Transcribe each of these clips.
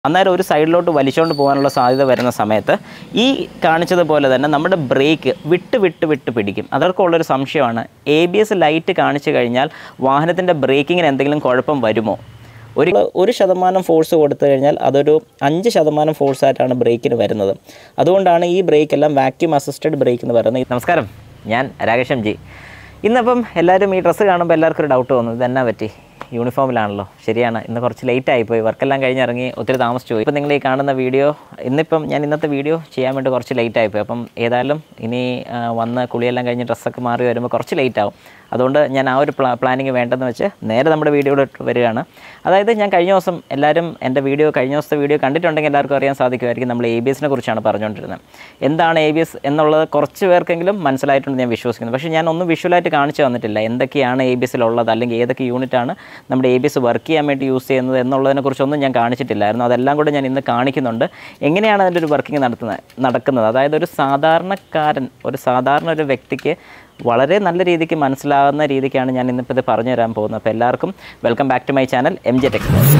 അന്നേരം ഒരു സൈഡിലോട്ട് വലിച്ചുകൊണ്ട് പോകാനുള്ള സാധ്യത വരുന്ന സമയത്ത് ഈ കാണിച്ചതുപോലെ തന്നെ നമ്മുടെ ബ്രേക്ക് വിട്ട് വിട്ട് വിട്ട് പിടിക്കും അതൊക്കെയുള്ളൊരു സംശയമാണ് എ ബി എസ് ലൈറ്റ് കാണിച്ചു കഴിഞ്ഞാൽ വാഹനത്തിൻ്റെ ബ്രേക്കിങ്ങിന് എന്തെങ്കിലും കുഴപ്പം വരുമോ ഒരു ഒരു ശതമാനം ഫോഴ്സ് കൊടുത്തു കഴിഞ്ഞാൽ അതൊരു അഞ്ച് ശതമാനം ഫോഴ്സായിട്ടാണ് ബ്രേക്കിന് വരുന്നത് അതുകൊണ്ടാണ് ഈ ബ്രേക്ക് എല്ലാം വാക്യൂം അസിസ്റ്റഡ് ബ്രേക്ക് എന്ന് പറയുന്നത് നമസ്കാരം ഞാൻ രാകേഷം ജി ഇന്നപ്പം എല്ലാവരും ഈ ഡ്രസ്സ് കാണുമ്പോൾ എല്ലാവർക്കും ഒരു ഡൗട്ട് തോന്നും ഇതെന്നാ പറ്റി യൂണിഫോമിലാണല്ലോ ശരിയാണ് ഇന്ന് കുറച്ച് ലേറ്റ് ആയിപ്പോയി വർക്കെല്ലാം കഴിഞ്ഞിറങ്ങി ഒത്തിരി താമസിച്ചു പോയി ഇപ്പം നിങ്ങൾ ഈ കാണുന്ന വീഡിയോ ഇന്നിപ്പം ഞാൻ ഇന്നത്തെ വീഡിയോ ചെയ്യാൻ വേണ്ടി കുറച്ച് ലേറ്റ് ആയിപ്പോയി അപ്പം ഏതായാലും ഇനി ആ, വന്ന് കുളിയെല്ലാം കഴിഞ്ഞ് ഡ്രസ്സൊക്കെ മാറി വരുമ്പോൾ കുറച്ച് ലേറ്റ് ആവും അതുകൊണ്ട് ഞാൻ ആ ഒരു പ്ലാ പ്ലാനിങ് വേണ്ടെന്ന് വെച്ച് നേരെ നമ്മുടെ വീഡിയോയിലോട്ട് വരികയാണ് അതായത് ഞാൻ കഴിഞ്ഞ ദിവസം എല്ലാവരും എൻ്റെ വീഡിയോ കഴിഞ്ഞ ദിവസത്തെ വീഡിയോ കണ്ടിട്ടുണ്ടെങ്കിൽ എല്ലാവർക്കും അറിയാൻ സാധിക്കുമായിരിക്കും നമ്മൾ എ ബി എസിനെ കുറിച്ചാണ് പറഞ്ഞുകൊണ്ടിരുന്നത് എന്താണ് എ ബി എസ് എന്നുള്ളത് കുറച്ച് പേർക്കെങ്കിലും മനസ്സിലായിട്ടുണ്ട് ഞാൻ വിശ്വസിക്കുന്നു പക്ഷേ ഞാൻ ഒന്നും വിഷ്വലായിട്ട് കാണിച്ചു തന്നിട്ടില്ല എന്തൊക്കെയാണ് എ ബി എസിലുള്ളത് അല്ലെങ്കിൽ ഏതൊക്കെ യൂണിറ്റാണ് നമ്മുടെ എ ബി എസ് വർക്ക് ചെയ്യാൻ വേണ്ടി യൂസ് ചെയ്യുന്നത് എന്നുള്ളതിനെക്കുറിച്ചൊന്നും ഞാൻ കാണിച്ചിട്ടില്ലായിരുന്നു അതെല്ലാം കൂടെ ഞാൻ ഇന്ന് കാണിക്കുന്നുണ്ട് എങ്ങനെയാണ് അതിൻ്റെ ഒരു വർക്കിംഗ് നടത്തുന്നത് നടക്കുന്നത് അതായത് ഒരു സാധാരണക്കാരൻ ഒരു സാധാരണ ഒരു വ്യക്തിക്ക് വളരെ നല്ല രീതിക്ക് മനസ്സിലാകുന്ന രീതിക്കാണ് ഞാൻ ഇന്നിപ്പോൾ ഇത് പറഞ്ഞു തരാൻ പോകുന്നത് അപ്പോൾ എല്ലാവർക്കും welcome back to my channel M J ടെക്സ്പേഴ്സ്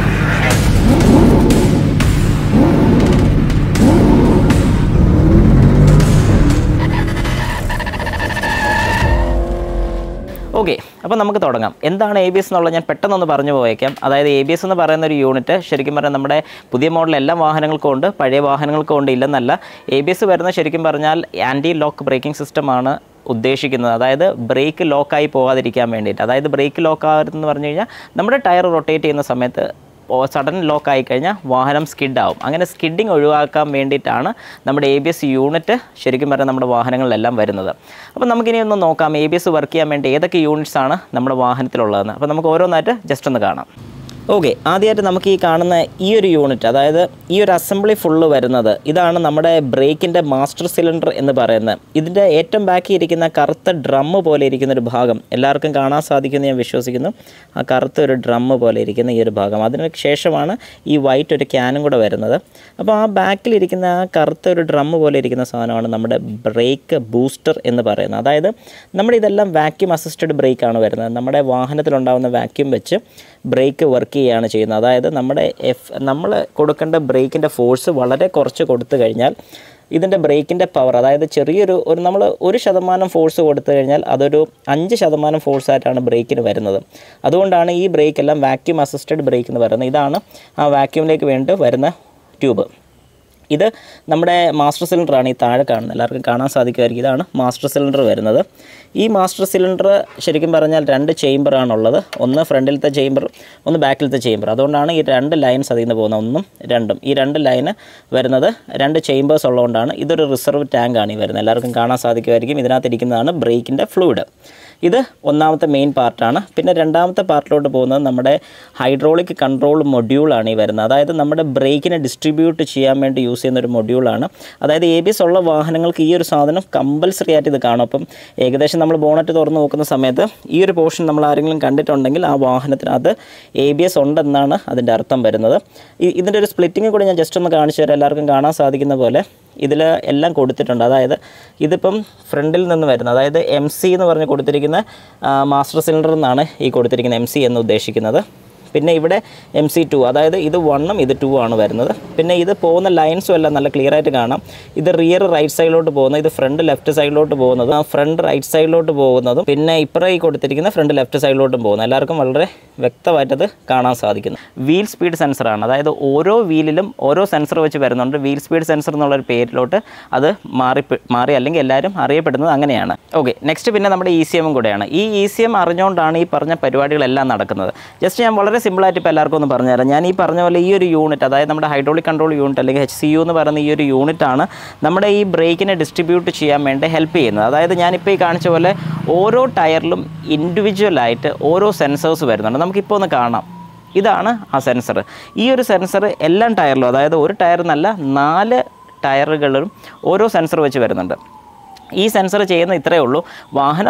ഓക്കെ അപ്പോൾ നമുക്ക് തുടങ്ങാം എന്താണ് എ ബി എസ് എന്നുള്ളത് ഞാൻ പെട്ടെന്നൊന്ന് പറഞ്ഞു പോയേക്കാം അതായത് എ ബി എസ് എന്ന് പറയുന്ന ഒരു യൂണിറ്റ് ശരിക്കും പറഞ്ഞാൽ നമ്മുടെ പുതിയ മോഡൽ എല്ലാ വാഹനങ്ങൾക്കും ഉണ്ട് പഴയ വാഹനങ്ങൾക്കും ഉണ്ട് ഇല്ലെന്നല്ല എ ബി എസ് വരുന്ന ശരിക്കും പറഞ്ഞാൽ ആൻറ്റി ലോക്ക് ബ്രേക്കിംഗ് സിസ്റ്റമാണ് ഉദ്ദേശിക്കുന്നത് അതായത് ബ്രേക്ക് ലോക്കായി പോകാതിരിക്കാൻ വേണ്ടിയിട്ട് അതായത് ബ്രേക്ക് ലോക്ക് ആകരുതെന്ന് പറഞ്ഞു കഴിഞ്ഞാൽ നമ്മുടെ ടയർ റൊട്ടേറ്റ് ചെയ്യുന്ന സമയത്ത് സഡൻ ലോക്ക് ആയി കഴിഞ്ഞാൽ വാഹനം സ്കിഡ് ആവും അങ്ങനെ സ്കിഡിങ് ഒഴിവാക്കാൻ വേണ്ടിയിട്ടാണ് നമ്മുടെ എ ബി എസ് യൂണിറ്റ് ശരിക്കും പറഞ്ഞാൽ നമ്മുടെ വാഹനങ്ങളിലെല്ലാം വരുന്നത് അപ്പോൾ നമുക്കിനി ഒന്ന് നോക്കാം എ ബി എസ് വർക്ക് ചെയ്യാൻ വേണ്ടി ഏതൊക്കെ യൂണിറ്റ്സ് ആണ് നമ്മുടെ വാഹനത്തിലുള്ളതെന്ന് അപ്പോൾ നമുക്ക് ഓരോന്നായിട്ട് ജസ്റ്റ് ഒന്ന് കാണാം ഓക്കെ ആദ്യമായിട്ട് നമുക്ക് ഈ കാണുന്ന ഈ ഒരു യൂണിറ്റ് അതായത് ഈ ഒരു അസംബ്ലി ഫുള്ള് വരുന്നത് ഇതാണ് നമ്മുടെ ബ്രേക്കിൻ്റെ മാസ്റ്റർ സിലിണ്ടർ എന്ന് പറയുന്നത് ഇതിൻ്റെ ഏറ്റവും ബാക്കി ഇരിക്കുന്ന കറുത്ത ഡ്രമ്മ് പോലെ ഇരിക്കുന്ന ഒരു ഭാഗം എല്ലാവർക്കും കാണാൻ സാധിക്കുമെന്ന് ഞാൻ വിശ്വസിക്കുന്നു ആ കറുത്ത ഒരു ഡ്രമ്മ് പോലെ ഇരിക്കുന്ന ഈ ഒരു ഭാഗം അതിന് ശേഷമാണ് ഈ വൈറ്റ് ഒരു ക്യാനും കൂടെ വരുന്നത് അപ്പോൾ ആ ബാക്കിലിരിക്കുന്ന ആ കറുത്ത ഒരു ഡ്രമ്മ് പോലെ ഇരിക്കുന്ന സാധനമാണ് നമ്മുടെ ബ്രേക്ക് ബൂസ്റ്റർ എന്ന് പറയുന്നത് അതായത് നമ്മുടെ ഇതെല്ലാം വാക്യൂം അസിസ്റ്റഡ് ബ്രേക്കാണ് വരുന്നത് നമ്മുടെ വാഹനത്തിലുണ്ടാകുന്ന വാക്യൂം വെച്ച് ബ്രേക്ക് വർക്ക് ചെയ്യുകയാണ് ചെയ്യുന്നത് അതായത് നമ്മുടെ എഫ് നമ്മൾ കൊടുക്കേണ്ട ബ്രേക്കിൻ്റെ ഫോഴ്സ് വളരെ കുറച്ച് കൊടുത്തു കഴിഞ്ഞാൽ ഇതിൻ്റെ ബ്രേക്കിൻ്റെ പവർ അതായത് ചെറിയൊരു ഒരു നമ്മൾ ഒരു ശതമാനം ഫോഴ്സ് കൊടുത്തു കഴിഞ്ഞാൽ അതൊരു അഞ്ച് ശതമാനം ഫോഴ്സായിട്ടാണ് ബ്രേക്കിന് വരുന്നത് അതുകൊണ്ടാണ് ഈ ബ്രേക്ക് എല്ലാം വാക്യൂം അസിസ്റ്റഡ് ബ്രേക്ക് എന്ന് പറയുന്നത് ഇതാണ് ആ വാക്യൂമിലേക്ക് വേണ്ടി വരുന്ന ട്യൂബ് ഇത് നമ്മുടെ മാസ്റ്റർ സിലിണ്ടറാണ് ഈ താഴെ കാണുന്നത് എല്ലാവർക്കും കാണാൻ സാധിക്കുമായിരിക്കും ഇതാണ് മാസ്റ്റർ സിലിണ്ടർ വരുന്നത് ഈ മാസ്റ്റർ സിലിണ്ടർ ശരിക്കും പറഞ്ഞാൽ രണ്ട് ചേംബറാണുള്ളത് ഒന്ന് ഫ്രണ്ടിലത്തെ ചേംബർ ഒന്ന് ബാക്കിലത്തെ ചേംബർ അതുകൊണ്ടാണ് ഈ രണ്ട് ലൈൻസ് അതിൽ നിന്ന് പോകുന്നത് ഒന്നും രണ്ടും ഈ രണ്ട് ലൈന് വരുന്നത് രണ്ട് ചേംബേഴ്സ് ഉള്ളതുകൊണ്ടാണ് ഇതൊരു റിസർവ് ടാങ്കാണ് ഈ വരുന്നത് എല്ലാവർക്കും കാണാൻ സാധിക്കുമായിരിക്കും ഇതിനകത്ത് ഇരിക്കുന്നതാണ് ബ്രേക്കിൻ്റെ ഫ്ലൂയിഡ് ഇത് ഒന്നാമത്തെ മെയിൻ പാർട്ടാണ് പിന്നെ രണ്ടാമത്തെ പാർട്ടിലോട്ട് പോകുന്നത് നമ്മുടെ ഹൈഡ്രോളിക് കൺട്രോൾ മൊഡ്യൂളാണ് ഈ വരുന്നത് അതായത് നമ്മുടെ ബ്രേക്കിനെ ഡിസ്ട്രിബ്യൂട്ട് ചെയ്യാൻ വേണ്ടി യൂസ് ചെയ്യുന്ന ഒരു മൊഡ്യൂളാണ് അതായത് എ ബി എസ് ഉള്ള വാഹനങ്ങൾക്ക് ഈ ഒരു സാധനം കമ്പൽസറി ആയിട്ട് ഇത് കാണും അപ്പം ഏകദേശം നമ്മൾ ബോണറ്റ് തുറന്ന് നോക്കുന്ന സമയത്ത് ഈ ഒരു പോർഷൻ നമ്മൾ ആരെങ്കിലും കണ്ടിട്ടുണ്ടെങ്കിൽ ആ വാഹനത്തിനകത്ത് എ ബി എസ് ഉണ്ടെന്നാണ് അതിൻ്റെ അർത്ഥം വരുന്നത് ഈ- ഇതിൻ്റെ ഒരു സ്പ്ലിറ്റിംഗ് കൂടി ഞാൻ ജസ്റ്റ് ഒന്ന് കാണിച്ചു തരാം എല്ലാവർക്കും കാണാൻ സാധിക്കുന്ന പോലെ ഇതിൽ എല്ലാം കൊടുത്തിട്ടുണ്ട് അതായത് ഇതിപ്പം ഫ്രണ്ടിൽ നിന്ന് വരുന്നത് അതായത് എം സി എന്ന് പറഞ്ഞ് കൊടുത്തിരിക്കുന്ന ആ, മാസ്റ്റർ സിലിണ്ടർ എന്നാണ് ഈ കൊടുത്തിരിക്കുന്ന എം സി എന്ന് ഉദ്ദേശിക്കുന്നത് പിന്നെ ഇവിടെ എം സി ടു അതായത് ഇത് വണ്ണും ഇത് ടു ആണ് വരുന്നത് പിന്നെ ഇത് പോകുന്ന ലൈൻസും എല്ലാം നല്ല ക്ലിയർ ആയിട്ട് കാണാം ഇത് റിയർ റൈറ്റ് സൈഡിലോട്ട് പോകുന്നത് ഇത് ഫ്രണ്ട് ലെഫ്റ്റ് സൈഡിലോട്ട് പോകുന്നത് ആ ഫ്രണ്ട് റൈറ്റ് സൈഡിലോട്ട് പോകുന്നതും പിന്നെ ഇപ്പുറം ഈ കൊടുത്തിരിക്കുന്ന ഫ്രണ്ട് ലെഫ്റ്റ് സൈഡിലോട്ടും പോകുന്നത് എല്ലാവർക്കും വളരെ വ്യക്തമായിട്ടത് കാണാൻ സാധിക്കുന്നു വീൽ സ്പീഡ് സെൻസറാണ് അതായത് ഓരോ വീലിലും ഓരോ സെൻസർ വെച്ച് വരുന്നുണ്ട് വീൽ സ്പീഡ് സെൻസർ എന്നുള്ളൊരു പേരിലോട്ട് അത് മാറി മാറി അല്ലെങ്കിൽ എല്ലാവരും അറിയപ്പെടുന്നത് അങ്ങനെയാണ് ഓക്കെ നെക്സ്റ്റ് പിന്നെ നമ്മുടെ ഇ സി എമ്മും കൂടെയാണ് ഈ ഇ സി എം അറിഞ്ഞുകൊണ്ടാണ് ഈ പറഞ്ഞ പരിപാടികളെല്ലാം നടക്കുന്നത് ജസ്റ്റ് ഞാൻ വളരെ സിമ്പിളായിട്ട് ഇപ്പോൾ എല്ലാവർക്കും ഒന്ന് പറഞ്ഞുതരാം ഞാൻ ഈ പറഞ്ഞ പോലെ ഈ ഒരു യൂണിറ്റ് അതായത് നമ്മുടെ ഹൈഡ്രോളിക് കൺട്രോൾ യൂണിറ്റ് അല്ലെങ്കിൽ എച്ച് സി യു എന്ന് പറയുന്ന ഈ ഒരു യൂണിറ്റാണ് നമ്മുടെ ഈ ബ്രേക്കിനെ ഡിസ്ട്രിബ്യൂട്ട് ചെയ്യാൻ വേണ്ടി ഹെൽപ്പ് ചെയ്യുന്നത് അതായത് ഞാനിപ്പോൾ ഈ കാണിച്ച പോലെ ഓരോ ടയറിലും ഇൻഡിവിജ്വലായിട്ട് ഓരോ സെൻസേഴ്സ് വരുന്നുണ്ട് നമുക്കിപ്പോൾ ഒന്ന് കാണാം ഇതാണ് ആ സെൻസർ ഈ ഒരു സെൻസർ എല്ലാ ടയറിലും അതായത് ഒരു ടയർ എന്നല്ല നാല് ടയറുകളിലും ഓരോ സെൻസർ വെച്ച് വരുന്നുണ്ട് ഈ സെൻസർ ചെയ്യുന്ന ഇത്രയേ ഉള്ളൂ വാഹനം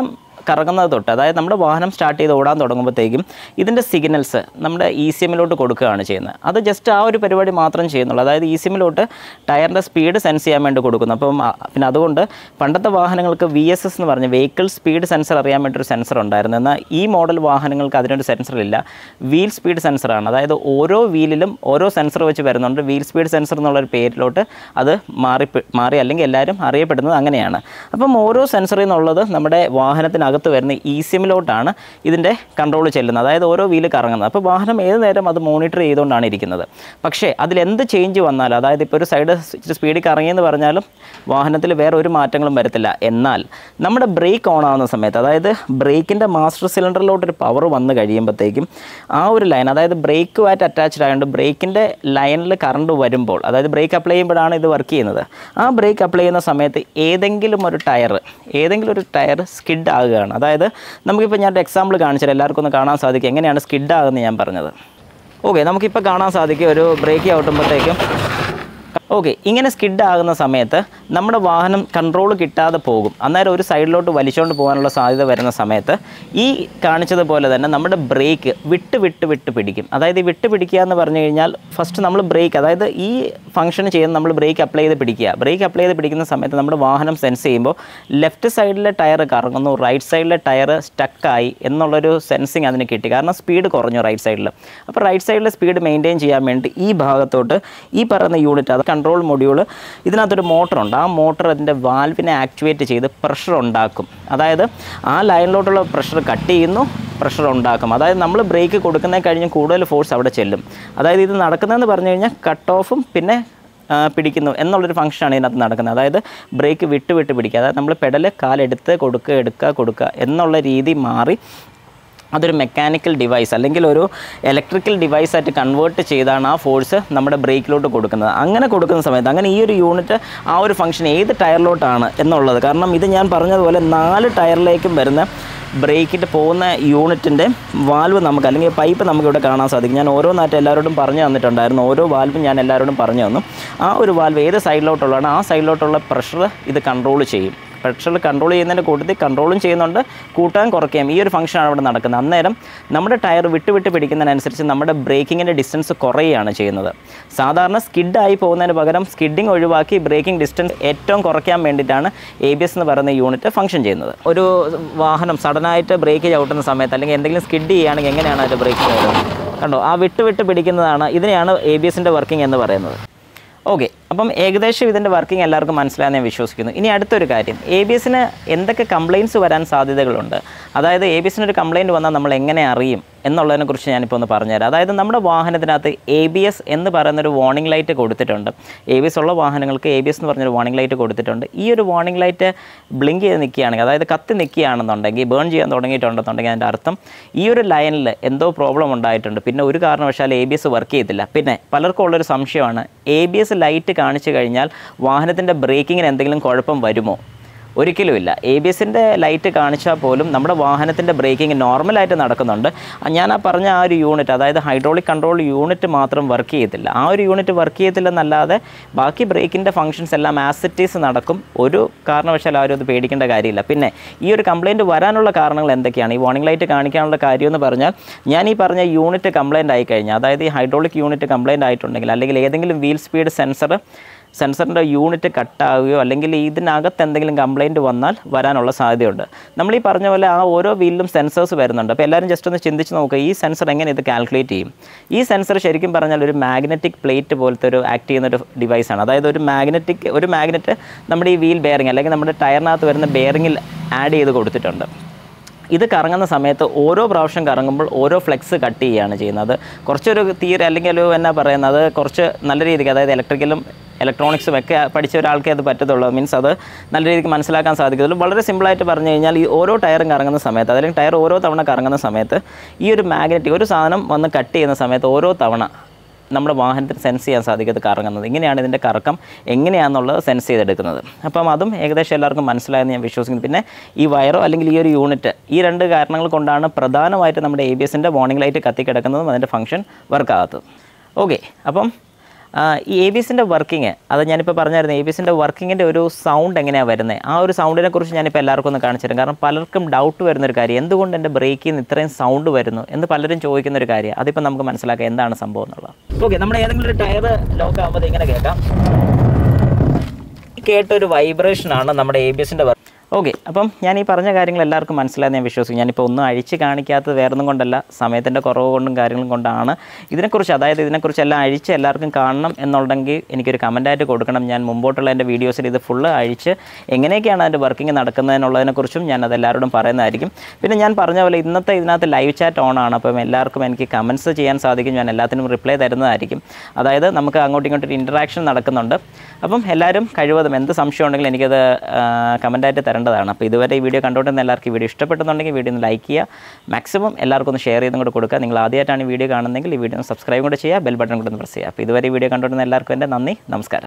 കറങ്ങുന്നത് തൊട്ട് അതായത് നമ്മുടെ വാഹനം സ്റ്റാർട്ട് ചെയ്ത് ഓടാൻ തുടങ്ങുമ്പോഴത്തേക്കും ഇതിൻ്റെ സിഗ്നൽസ് നമ്മുടെ ഇ സി എമ്മിലോട്ട് കൊടുക്കുകയാണ് ചെയ്യുന്നത് അത് ജസ്റ്റ് ആ ഒരു പരിപാടി മാത്രം ചെയ്യുന്നുള്ളൂ അതായത് ഇ സി എമ്മിലോട്ട് ടയറിൻ്റെ സ്പീഡ് സെൻസ് ചെയ്യാൻ വേണ്ടി കൊടുക്കുന്നു അപ്പം ആ, പിന്നെ അതുകൊണ്ട് പണ്ടത്തെ വാഹനങ്ങൾക്ക് വി എസ് എസ് എന്ന് പറഞ്ഞ വെഹിക്കിൾ സ്പീഡ് സെൻസർ അറിയാൻ വേണ്ടി ഒരു സെൻസർ ഉണ്ടായിരുന്നു എന്നാൽ ഈ മോഡൽ വാഹനങ്ങൾക്ക് അതിനൊരു സെൻസർ ഇല്ല വീൽ സ്പീഡ് സെൻസറാണ് അതായത് ഓരോ വീലിലും ഓരോ സെൻസർ വെച്ച് വരുന്നുണ്ട് വീൽ സ്പീഡ് സെൻസർ എന്നുള്ളൊരു പേരിലോട്ട് അത് മാറി മാറി അല്ലെങ്കിൽ എല്ലാവരും അറിയപ്പെടുന്നത് അങ്ങനെയാണ് അപ്പം ഓരോ സെൻസറിൽ നിന്നുള്ളത് നമ്മുടെ വാഹനത്തിനകത്ത് വരുന്ന ഇ സിമിലോട്ടാണ് ഇതിൻ്റെ കൺട്രോൾ ചെല്ലുന്നത് അതായത് ഓരോ വീല് കറങ്ങുന്നത് അപ്പോൾ വാഹനം ഏത് നേരം അത് മോണിറ്റർ ചെയ്തുകൊണ്ടാണ് ഇരിക്കുന്നത് പക്ഷേ അതിലെന്ത് ചേഞ്ച് വന്നാലും അതായത് ഇപ്പോൾ ഒരു സൈഡ് ഇച്ചിരി സ്പീഡിൽ കറങ്ങിയെന്ന് പറഞ്ഞാലും വാഹനത്തിൽ വേറെ ഒരു മാറ്റങ്ങളും വരത്തില്ല എന്നാൽ നമ്മുടെ ബ്രേക്ക് ഓൺ ആവുന്ന സമയത്ത് അതായത് ബ്രേക്കിൻ്റെ മാസ്റ്റർ സിലിണ്ടറിലോട്ടൊരു പവർ വന്നു കഴിയുമ്പോഴത്തേക്കും ആ ഒരു ലൈൻ അതായത് ബ്രേക്കുമായിട്ട് അറ്റാച്ച്ഡ് ആയതുകൊണ്ട് ബ്രേക്കിൻ്റെ ലൈനിൽ കറണ്ട് വരുമ്പോൾ അതായത് ബ്രേക്ക് അപ്ലൈ ചെയ്യുമ്പോഴാണ് ഇത് വർക്ക് ചെയ്യുന്നത് ആ ബ്രേക്ക് അപ്ലൈ ചെയ്യുന്ന സമയത്ത് ഏതെങ്കിലും ഒരു ടയർ ഏതെങ്കിലും ഒരു ടയർ സ്കിഡ് ആകുകയാണ് അതായത് നമുക്കിപ്പോൾ ഞാൻ ഒരു എക്സാമ്പിൾ കാണിച്ചാൽ എല്ലാവർക്കും ഒന്ന് കാണാൻ സാധിക്കും എങ്ങനെയാണ് സ്കിഡ് ആകുന്നത് ഞാൻ പറഞ്ഞത് ഓക്കെ നമുക്കിപ്പോൾ കാണാൻ സാധിക്കും ഒരു ബ്രേക്ക് ഔട്ടുമ്പോഴത്തേക്കും ഓക്കെ ഇങ്ങനെ സ്കിഡ് ആകുന്ന സമയത്ത് നമ്മുടെ വാഹനം കൺട്രോൾ കിട്ടാതെ പോകും അന്നേരം ഒരു സൈഡിലോട്ട് വലിച്ചുകൊണ്ട് പോകാനുള്ള സാധ്യത വരുന്ന സമയത്ത് ഈ കാണിച്ചതുപോലെ തന്നെ നമ്മുടെ ബ്രേക്ക് വിട്ട് വിട്ട് വിട്ട് പിടിക്കും അതായത് ഈ വിട്ട് പിടിക്കുക എന്ന് പറഞ്ഞു കഴിഞ്ഞാൽ ഫസ്റ്റ് നമ്മൾ ബ്രേക്ക് അതായത് ഈ ഫംഗ്ഷൻ ചെയ്യുന്ന നമ്മൾ ബ്രേക്ക് അപ്ലൈ ചെയ്ത് പിടിക്കുക ബ്രേക്ക് അപ്ലൈ ചെയ്ത് പിടിക്കുന്ന സമയത്ത് നമ്മുടെ വാഹനം സെൻസ് ചെയ്യുമ്പോൾ ലെഫ്റ്റ് സൈഡിലെ ടയർ കറങ്ങുന്നു റൈറ്റ് സൈഡിലെ ടയർ സ്റ്റക്കായി എന്നുള്ളൊരു സെൻസിങ് അതിന് കിട്ടി കാരണം സ്പീഡ് കുറഞ്ഞു റൈറ്റ് സൈഡിൽ അപ്പോൾ റൈറ്റ് സൈഡിലെ സ്പീഡ് മെയിൻറ്റെയിൻ ചെയ്യാൻ വേണ്ടി ഈ ഭാഗത്തോട്ട് ഈ പറയുന്ന യൂണിറ്റ് അത് കൺട്രോൾ മൊഡ്യൂൾ ഇതിനകത്തൊരു മോട്ടറുണ്ട് ആ മോട്ടർ അതിൻ്റെ വാൽവിനെ ആക്ടിവേറ്റ് ചെയ്ത് പ്രഷർ ഉണ്ടാക്കും അതായത് ആ ലൈനിലോട്ടുള്ള പ്രഷർ കട്ട് ചെയ്യുന്നു പ്രഷർ ഉണ്ടാക്കും അതായത് നമ്മൾ ബ്രേക്ക് കൊടുക്കുന്നതിന് കഴിഞ്ഞ് കൂടുതൽ ഫോഴ്സ് അവിടെ ചെല്ലും അതായത് ഇത് നടക്കുന്നതെന്ന് പറഞ്ഞു കഴിഞ്ഞാൽ കട്ട് ഓഫും പിന്നെ ആ, പിടിക്കുന്നു എന്നുള്ളൊരു ഫംഗ്ഷനാണ് ഇതിനകത്ത് നടക്കുന്നത് അതായത് ബ്രേക്ക് വിട്ട് വിട്ട് പിടിക്കുക അതായത് നമ്മൾ പെഡൽ കാലെടുത്ത് കൊടുക്കുക എടുക്കുക കൊടുക്കുക എന്നുള്ള രീതി മാറി അതൊരു മെക്കാനിക്കൽ ഡിവൈസ് അല്ലെങ്കിൽ ഒരു ഇലക്ട്രിക്കൽ ഡിവൈസ് ആയിട്ട് കൺവേർട്ട് ചെയ്താണ് ആ ഫോഴ്സ് നമ്മുടെ ബ്രേക്കിലോട്ട് കൊടുക്കുന്നത് അങ്ങനെ കൊടുക്കുന്ന സമയത്ത് അങ്ങനെ ഈ ഒരു യൂണിറ്റ് ആ ഒരു ഫംഗ്ഷൻ ഏത് ടയറിലോട്ടാണ് എന്നുള്ളത് കാരണം ഇത് ഞാൻ പറഞ്ഞതുപോലെ നാല് ടയറിലേക്കും വരുന്ന ബ്രേക്കിൻ്റെ പോകുന്ന യൂണിറ്റിൻ്റെ വാൽവ് നമുക്ക് അല്ലെങ്കിൽ പൈപ്പ് നമുക്കിവിടെ കാണാൻ സാധിക്കും ഞാൻ ഓരോന്നായിട്ട് എല്ലാവരോടും പറഞ്ഞു തന്നിട്ടുണ്ടായിരുന്നു ഓരോ വാൽവും ഞാൻ എല്ലാവരോടും പറഞ്ഞു തന്നു ആ ഒരു വാൽവ് ഏത് സൈഡിലോട്ടുള്ളതാണ് ആ സൈഡിലോട്ടുള്ള പ്രഷർ ഇത് കൺട്രോൾ ചെയ്യും പ്രഷർ കൺട്രോൾ ചെയ്യുന്നതിൻ്റെ കൂട്ടത്തിൽ കൺട്രോളും ചെയ്യുന്നുണ്ട് കൂട്ടാൻ കുറയ്ക്കുകയും ഈ ഒരു ഫംഗ്ഷനാണ് ഇവിടെ നടക്കുന്നത് അന്നേരം നമ്മുടെ ടയർ വിട്ട് വിട്ട് പിടിക്കുന്നതിനനുസരിച്ച് നമ്മുടെ ബ്രേക്കിങ്ങിൻ്റെ ഡിസ്റ്റൻസ് കുറയുകയാണ് ചെയ്യുന്നത് സാധാരണ സ്കിഡായി പോകുന്നതിന് പകരം സ്കിഡിങ് ഒഴിവാക്കി ബ്രേക്കിംഗ് ഡിസ്റ്റൻസ് ഏറ്റവും കുറയ്ക്കാൻ വേണ്ടിയിട്ടാണ് എ ബി എസ് എന്ന് പറയുന്ന യൂണിറ്റ് ഫംഗ്ഷൻ ചെയ്യുന്നത് ഒരു വാഹനം സഡനായിട്ട് ബ്രേക്ക് ചവിട്ടുന്ന സമയത്ത് അല്ലെങ്കിൽ എന്തെങ്കിലും സ്കിഡ് ചെയ്യുകയാണെങ്കിൽ എങ്ങനെയാണ് അതിൻ്റെ ബ്രേക്കിംഗ് വരുന്നത് കണ്ടോ ആ വിട്ട് വിട്ട് പിടിക്കുന്നതാണ് ഇതിനെയാണ് എ ബി എസിൻ്റെ വർക്കിംഗ് എന്ന് പറയുന്നത് ഓക്കെ അപ്പം ഏകദേശം ഇതിൻ്റെ വർക്കിംഗ് എല്ലാവർക്കും മനസ്സിലായെന്ന് ഞാൻ വിശ്വസിക്കുന്നു ഇനി അടുത്തൊരു കാര്യം എ ബി എസിന് എന്തൊക്കെ കംപ്ലയിൻറ്റ്സ് വരാൻ സാധ്യതകളുണ്ട് അതായത് എ ബി എസിന് ഒരു കംപ്ലയിൻറ്റ് വന്നാൽ നമ്മൾ എങ്ങനെ അറിയും എന്നുള്ളതിനെക്കുറിച്ച് ഞാനിപ്പോൾ ഒന്ന് പറഞ്ഞുതരാം അതായത് നമ്മുടെ വാഹനത്തിനകത്ത് എ ബി എസ് എന്ന് പറയുന്നൊരു വാർണിംഗ് ലൈറ്റ് കൊടുത്തിട്ടുണ്ട് എ ബി എസ് ഉള്ള വാഹനങ്ങൾക്ക് എ ബി എസ് എന്ന് പറഞ്ഞൊരു വാർണിംഗ് ലൈറ്റ് കൊടുത്തിട്ടുണ്ട് ഈ ഒരു വാർണിംഗ് ലൈറ്റ് ബ്ലിങ്ക് ചെയ്ത് നിൽക്കുകയാണെങ്കിൽ അതായത് കത്തി നിൽക്കുകയാണെന്നുണ്ടെങ്കിൽ ബേൺ ചെയ്യാൻ തുടങ്ങിയിട്ടുണ്ടെന്നുണ്ടെങ്കിൽ അതിൻ്റെ അർത്ഥം ഈ ഒരു ലൈനിൽ എന്തോ പ്രോബ്ലം ഉണ്ടായിട്ടുണ്ട് പിന്നെ ഒരു കാരണവശാൽ എ ബി എസ് വർക്ക് ചെയ്യത്തില്ല പിന്നെ പലർക്കും ഉള്ളൊരു സംശയമാണ് എ ബി എസ് ലൈറ്റ് കാണിച്ചു കഴിഞ്ഞാൽ വാഹനത്തിൻ്റെ ബ്രേക്കിങ്ങിന് എന്തെങ്കിലും കുഴപ്പം വരുമോ ഒരിക്കലുമില്ല എ ബി എസിൻ്റെ ലൈറ്റ് കാണിച്ചാൽ പോലും നമ്മുടെ വാഹനത്തിൻ്റെ ബ്രേക്കിംഗ് നോർമലായിട്ട് നടക്കുന്നുണ്ട് ആ ഞാൻ ആ പറഞ്ഞ ആ ഒരു യൂണിറ്റ് അതായത് ഹൈഡ്രോളിക് കൺട്രോൾ യൂണിറ്റ് മാത്രം വർക്ക് ചെയ്യത്തില്ല ആ ഒരു യൂണിറ്റ് വർക്ക് ചെയ്യത്തില്ലെന്നല്ലാതെ ബാക്കി ബ്രേക്കിൻ്റെ ഫങ്ഷൻസ് എല്ലാം ആസിറ്റീസ് നടക്കും ഒരു കാരണവശാലും ആരും അത് പേടിക്കേണ്ട കാര്യമില്ല പിന്നെ ഈ ഒരു കംപ്ലയിൻറ്റ് വരാനുള്ള കാരണങ്ങൾ എന്തൊക്കെയാണ് ഈ വാർണിംഗ് ലൈറ്റ് കാണിക്കാനുള്ള കാര്യം എന്ന് പറഞ്ഞാൽ ഞാൻ ഈ പറഞ്ഞ യൂണിറ്റ് കംപ്ലയിൻ്റ് ആയി കഴിഞ്ഞാൽ അതായത് ഈ ഹൈഡ്രോളിക് യൂണിറ്റ് കംപ്ലയിൻ്റ് ആയിട്ടുണ്ടെങ്കിൽ അല്ലെങ്കിൽ ഏതെങ്കിലും വീൽ സ്പീഡ് സെൻസർ സെൻസറിൻ്റെ യൂണിറ്റ് കട്ടാവുകയോ അല്ലെങ്കിൽ ഇതിനകത്ത് എന്തെങ്കിലും കംപ്ലയിൻറ്റ് വന്നാൽ വരാനുള്ള സാധ്യതയുണ്ട് നമ്മൾ ഈ പറഞ്ഞ പോലെ ആ ഓരോ വീലിലും സെൻസേഴ്സ് വരുന്നുണ്ട് അപ്പോൾ എല്ലാവരും ജസ്റ്റ് ഒന്ന് ചിന്തിച്ച് നോക്കുക ഈ സെൻസർ എങ്ങനെ ഇത് കാൽക്കുലേറ്റ് ചെയ്യും ഈ സെൻസർ ശരിക്കും പറഞ്ഞാൽ ഒരു മാഗ്നറ്റിക് പ്ലേറ്റ് പോലത്തെ ഒരു ആക്ട് ചെയ്യുന്ന ഒരു ഡിവൈസാണ് അതായത് ഒരു മാഗ്നറ്റിക് ഒരു മാഗ്നറ്റ് നമ്മുടെ ഈ വീൽ ബെയറിംഗ് അല്ലെങ്കിൽ നമ്മുടെ ടയറിനകത്ത് വരുന്ന ബെയറിങ്ങിൽ ആഡ് ചെയ്ത് കൊടുത്തിട്ടുണ്ട് ഇത് കറങ്ങുന്ന സമയത്ത് ഓരോ പ്രാവശ്യം കറങ്ങുമ്പോൾ ഓരോ ഫ്ലെക്സ് കട്ട് ചെയ്യുകയാണ് ചെയ്യുന്നത് കുറച്ചൊരു തീരെ അല്ലെങ്കിൽ ഒരു എന്നാ പറയുന്നത് കുറച്ച് നല്ല രീതിക്ക് അതായത് ഇലക്ട്രിക്കലും ഇലക്ട്രോണിക്സും ഒക്കെ പഠിച്ച ഒരാൾക്കേ അത് പറ്റത്തുള്ളൂ മീൻസ് അത് നല്ല രീതിക്ക് മനസ്സിലാക്കാൻ സാധിക്കത്തുള്ളൂ വളരെ സിമ്പിളായിട്ട് പറഞ്ഞു കഴിഞ്ഞാൽ ഈ ഓരോ ടയറും കറങ്ങുന്ന സമയത്ത് അല്ലെങ്കിൽ ടയർ ഓരോ തവണ കറങ്ങുന്ന സമയത്ത് ഈ ഒരു മാഗ്നറ്റിക് ഒരു സാധനം വന്ന് കട്ട് ചെയ്യുന്ന സമയത്ത് ഓരോ തവണ നമ്മുടെ വാഹനത്തിന് സെൻസ് ചെയ്യാൻ സാധിക്കും കറങ്ങുന്നത് ഇങ്ങനെയാണ് ഇതിൻ്റെ കറക്കം എങ്ങനെയാണെന്നുള്ളത് സെൻസ് ചെയ്തെടുക്കുന്നത് അപ്പം അതും ഏകദേശം എല്ലാവർക്കും മനസ്സിലായെന്ന് ഞാൻ വിശ്വസിക്കുന്നു പിന്നെ ഈ വയറോ അല്ലെങ്കിൽ ഈ ഒരു യൂണിറ്റ് ഈ രണ്ട് കാരണങ്ങൾ കൊണ്ടാണ് പ്രധാനമായിട്ട് നമ്മുടെ എ ബി എസിൻ്റെ വാർണിംഗ് ലൈറ്റ് കത്തിക്കിടക്കുന്നതും അതിൻ്റെ ഫംഗ്ഷൻ വർക്ക് ആകാത്തതും ഓക്കെ അപ്പം ആ, ഈ എ ബി എസിൻ്റെ വർക്കിംഗ് അത് ഞാനിപ്പോൾ പറഞ്ഞായിരുന്നു എ ബി എസിൻ്റെ വർക്കിങ്ങിൻ്റെ ഒരു സൗണ്ട് എങ്ങനെയാണ് വരുന്നത് ആ ഒരു സൗണ്ടിനെ കുറിച്ച് ഞാനിപ്പോൾ എല്ലാവർക്കും ഒന്ന് കാണിച്ചു തരാം കാരണം പലർക്കും ഡൗട്ട് വരുന്നൊരു കാര്യം എന്തുകൊണ്ട് എൻ്റെ ബ്രേക്കിൽ നിന്ന് ഇത്രയും സൗണ്ട് വരുന്നു എന്ന് പലരും ചോദിക്കുന്ന ഒരു കാര്യം അതിപ്പോൾ നമുക്ക് മനസ്സിലാക്കാം എന്താണ് സംഭവം എന്നുള്ളത് ഓക്കെ നമ്മുടെ ഏതെങ്കിലും ഒരു ടയർ ലോക്ക് ആകുമ്പോൾ ഇങ്ങനെ കേൾക്കാം കേട്ടൊരു വൈബ്രേഷനാണ് നമ്മുടെ എ ബി എസിൻ്റെ വർക്ക് ഓക്കെ അപ്പം ഞാൻ ഈ പറഞ്ഞ കാര്യങ്ങൾ എല്ലാവർക്കും മനസ്സിലായെന്ന് ഞാൻ വിശ്വസിക്കും ഞാനിപ്പോൾ ഒന്നും അഴിച്ച് കാണിക്കാത്തത് വേറൊന്നും കൊണ്ടല്ല സമയത്തിൻ്റെ കുറവ് കൊണ്ടും കാര്യങ്ങളും കൊണ്ടാണ് ഇതിനെക്കുറിച്ച് അതായത് ഇതിനെക്കുറിച്ച് എല്ലാം അഴിച്ച് എല്ലാവർക്കും കാണണം എന്നുണ്ടെങ്കിൽ എനിക്കൊരു കമൻറ്റായിട്ട് കൊടുക്കണം ഞാൻ മുമ്പോട്ടുള്ള എൻ്റെ വീഡിയോസിൽ ഇത് ഫുള്ള് അഴിച്ച് എങ്ങനെയൊക്കെയാണ് അതിൻ്റെ വർക്കിംഗ് നടക്കുന്നതിനുള്ളതിനെക്കുറിച്ചും ഞാൻ അത് എല്ലാവരോടും പറയുന്നതായിരിക്കും പിന്നെ ഞാൻ പറഞ്ഞ പോലെ ഇന്നത്തെ ഇതിനകത്ത് ലൈവ് ചാറ്റ് ഓൺ ആണ് അപ്പം എല്ലാവർക്കും എനിക്ക് കമൻസ് ചെയ്യാൻ സാധിക്കും ഞാൻ എല്ലാത്തിനും റിപ്ലൈ തരുന്നതായിരിക്കും അതായത് നമുക്ക് അങ്ങോട്ടും ഇങ്ങോട്ടും ഇൻറ്ററാക്ഷൻ നടക്കുന്നുണ്ട് അപ്പം എല്ലാവരും കഴിവതും എന്ത് സംശയം ഉണ്ടെങ്കിലും എനിക്കത് കമൻറ്റായിട്ട് തരേണ്ടതാണ് അപ്പോൾ ഇതുവരെ ഈ വീഡിയോ കണ്ടുകൊണ്ടിരുന്ന എല്ലാവർക്കും ഈ വീഡിയോ ഇഷ്ടപ്പെട്ടെന്നുണ്ടെങ്കിൽ വീഡിയോ ഒന്ന് ലൈക്ക് ചെയ്യുക മാക്സിമം എല്ലാവർക്കും ഒന്ന് ഷെയർ ചെയ്തും കൂടെ കൊടുക്കുക നിങ്ങൾ ആദ്യമായിട്ടാണ് ഈ വീഡിയോ കാണുന്നതെങ്കിൽ ഈ വീഡിയോ ഒന്ന് സബ്സ്ക്രൈബ് കൂടെ ചെയ്യുക ബെൽ ബട്ടൺ കൂടെ ഒന്ന് പ്രസ് ചെയ്യുക അപ്പോൾ ഇതുവരെ ഈ വീഡിയോ കണ്ടുകൊണ്ടിരുന്ന എല്ലാവർക്കും എൻ്റെ നന്ദി നമസ്കാരം